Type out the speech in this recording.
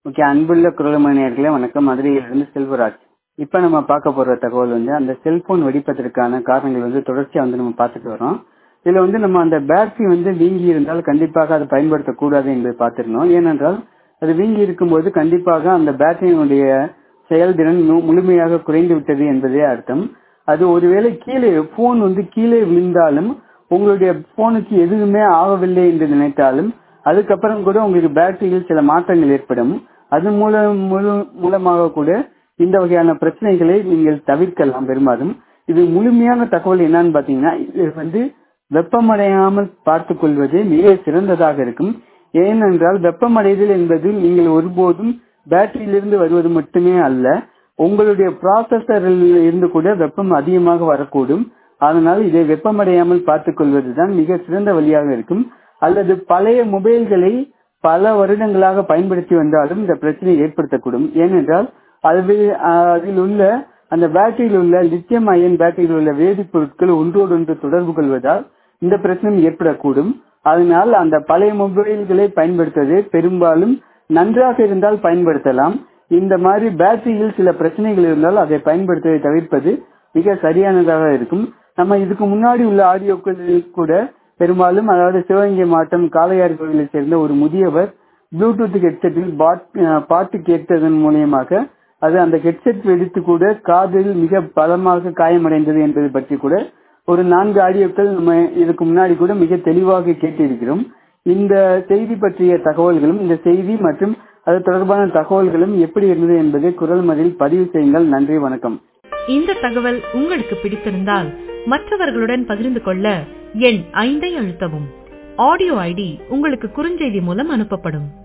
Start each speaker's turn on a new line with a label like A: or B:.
A: okay அன்புள்ள குரலமணியர்களே வணக்கம் மதுரையிலிருந்து செல்வராஜ் இப்போ நம்ம பார்க்க போற தகவல் வந்து அந்த செல்போன் வெடிப்பதற்கான காரணங்கள் வந்து தொடர்ச்சியா வந்து நம்ம பார்த்துட்டு வரோம் இதுல வந்து நம்ம அந்த பேட்டரி வந்து வீங்கி இருந்தால் கண்டிப்பாக அதை பயன்படுத்தக்கூடாது என்பதை பார்த்திருந்தோம் ஏனென்றால் அது வீங்கி இருக்கும்போது கண்டிப்பாக அந்த பேட்டரியினுடைய செயல்திறன் மு- முழுமையாக குறைந்து விட்டது என்பதே அர்த்தம் அது ஒருவேளை கீழே போன் வந்து கீழே விழுந்தாலும் உங்களுடைய போனுக்கு எதுவுமே ஆகவில்லை என்று நினைத்தாலும் அதுக்கப்புறம் கூட உங்களுக்கு பேட்டரியில் சில மாற்றங்கள் ஏற்படும் அது மூலம் மூலம் மூலமாக கூட இந்த வகையான பிரச்சனைகளை நீங்கள் தவிர்க்கலாம் பெரும்பாலும் இது முழுமையான தகவல் என்னன்னு பாத்தீங்கன்னா இது வந்து வெப்பமடையாமல் பார்த்துக் கொள்வது மிக சிறந்ததாக இருக்கும் ஏனென்றால் வெப்பமடைதல் என்பது நீங்கள் ஒருபோதும் பேட்டரியிலிருந்து வருவது மட்டுமே அல்ல உங்களுடைய ப்ராசஸரில் இருந்து கூட வெப்பம் அதிகமாக வரக்கூடும் அதனால் இதை வெப்பமடையாமல் பார்த்துக் கொள்வதுதான் மிக சிறந்த வழியாக இருக்கும் அல்லது பழைய மொபைல்களை பல வருடங்களாக பயன்படுத்தி வந்தாலும் இந்த பிரச்சனை ஏற்படுத்தக்கூடும் ஏனென்றால் அது அதில் உள்ள அந்த பேட்டரியில் உள்ள லித்தியம் அயன் பேட்டரியில் உள்ள வேதிப்பொருட்கள் ஒன்றோடொன்று தொடர்பு கொள்வதால் இந்த பிரச்சனை ஏற்படக்கூடும் அதனால் அந்த பழைய மொபைல்களை பயன்படுத்துவது பெரும்பாலும் நன்றாக இருந்தால் பயன்படுத்தலாம் இந்த மாதிரி பேட்டரியில் சில பிரச்சனைகள் இருந்தால் அதை பயன்படுத்துவதை தவிர்ப்பது மிக சரியானதாக இருக்கும் நம்ம இதுக்கு முன்னாடி உள்ள ஆடியோக்களில் கூட பெரும்பாலும் அதாவது சிவகங்கை மாவட்டம் காளையார் கோவிலைச் சேர்ந்த ஒரு முதியவர் ப்ளூடூத் ஹெட்செட்டில் பாட்- அஹ் பாட்டு கேட்டதன் மூலியமாக அது அந்த ஹெட்செட் வெடித்து கூட காதில் மிக பலமாக காயமடைந்தது என்பது பற்றி கூட ஒரு நான்கு ஆடியோக்கள் நம்ம இதுக்கு முன்னாடி கூட மிக தெளிவாக கேட்டிருக்கிறோம் இந்த செய்தி பற்றிய தகவல்களும் இந்த செய்தி மற்றும் அது தொடர்பான தகவல்களும் எப்படி இருந்தது என்பதை குரல் மதில் பதிவு செய்யுங்கள் நன்றி வணக்கம்
B: இந்த தகவல் உங்களுக்கு பிடித்திருந்தால் மற்றவர்களுடன் பகிர்ந்து கொள்ள எண் ஐந்தை அழுத்தவும் ஆடியோ ஐடி உங்களுக்கு குறுஞ்செய்தி மூலம் அனுப்பப்படும்